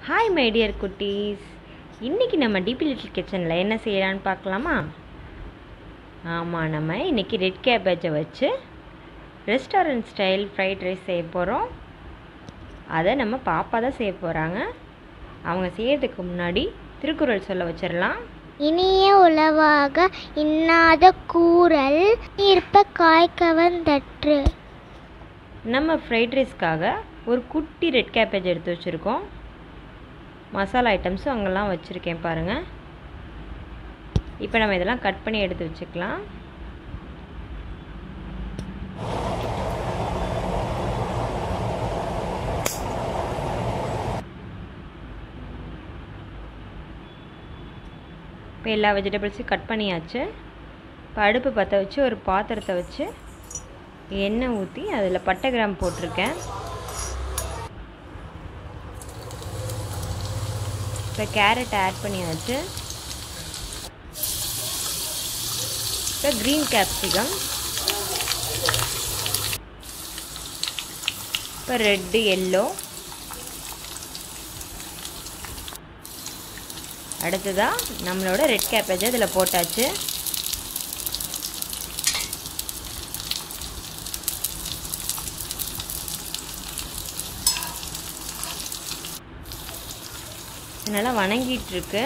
hi my dear குட்டீஸ் இன்றைக்கி நம்ம டிபி லிட்டில் கிச்சனில் என்ன செய்யலான்னு பார்க்கலாமா ஆமாம் நம்ம இன்றைக்கி ரெட் கேபேஜை வச்சு ரெஸ்டாரண்ட் ஸ்டைல் ஃப்ரைட் ரைஸ் செய்ய போகிறோம் அதை நம்ம பாப்பா தான் செய்ய போகிறாங்க அவங்க செய்யறதுக்கு முன்னாடி திருக்குறள் சொல்ல வச்சிடலாம் இனிய உளவாக இன்னாத கூறல் இருப்ப காய்கவந்தற்று நம்ம ஃப்ரைட் ரைஸ்க்காக ஒரு குட்டி ரெட் கேபேஜ் எடுத்து வச்சுருக்கோம் மசாலா ஐட்டம்ஸும் அங்கெல்லாம் வச்சுருக்கேன் பாருங்கள் இப்போ நம்ம இதெல்லாம் கட் பண்ணி எடுத்து வச்சுக்கலாம் இப்போ எல்லா வெஜிடபிள்ஸையும் கட் பண்ணியாச்சு இப்போ அடுப்பு பற்ற வச்சு ஒரு பாத்திரத்தை வச்சு எண்ணெய் ஊற்றி அதில் பட்டை கிராம் போட்டிருக்கேன் இப்போ கேரட் ஆட் பண்ணியாச்சு இப்போ க்ரீன் கேப்சிகம் இப்போ ரெட்டு எல்லோ அடுத்ததாக நம்மளோட ரெட் கேப்பேஜ் இதில் போட்டாச்சு நல்லா வணங்கிட்டுருக்கு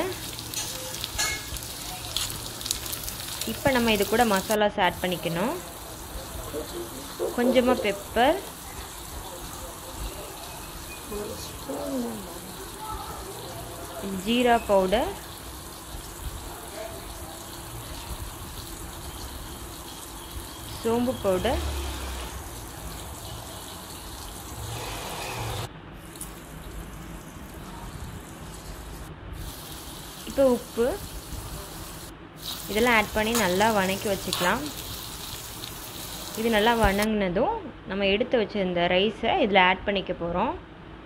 இப்போ நம்ம இது கூட மசாலாஸ் ஆட் பண்ணிக்கணும் கொஞ்சமாக பெப்பர் ஜீரா பவுடர் சோம்பு பவுடர் இப்போ உப்பு இதெல்லாம் ஆட் பண்ணி நல்லா வணக்கி வச்சுக்கலாம் இது நல்லா வணங்கினதும் நம்ம எடுத்து வச்சிருந்த ரைஸை இதில் ஆட் பண்ணிக்க போகிறோம்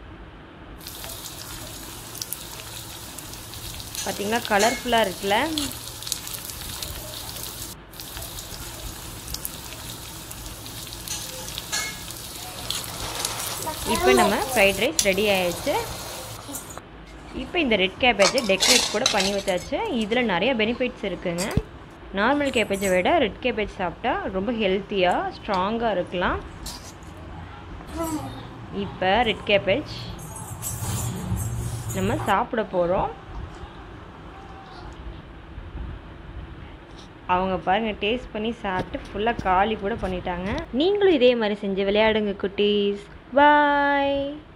பார்த்திங்களா கலர்ஃபுல்லாக இருக்குல்ல இப்போ நம்ம ஃப்ரைட் ரைஸ் ரெடி ஆயிடுச்சு இப்போ இந்த ரெட் கேபேஜை டெக்கரேட் கூட பண்ணி வச்சாச்சு இதில் நிறைய பெனிஃபிட்ஸ் இருக்குங்க நார்மல் கேபேஜை விட ரெட் கேபேஜ் சாப்பிட்டா ரொம்ப ஹெல்த்தியாக ஸ்ட்ராங்காக இருக்கலாம் இப்போ ரெட் கேபேஜ் நம்ம சாப்பிட போகிறோம் அவங்க பாருங்கள் டேஸ்ட் பண்ணி சாப்பிட்டு ஃபுல்லாக காலி கூட பண்ணிட்டாங்க நீங்களும் இதே மாதிரி செஞ்சு விளையாடுங்க குட்டீஸ் பாய்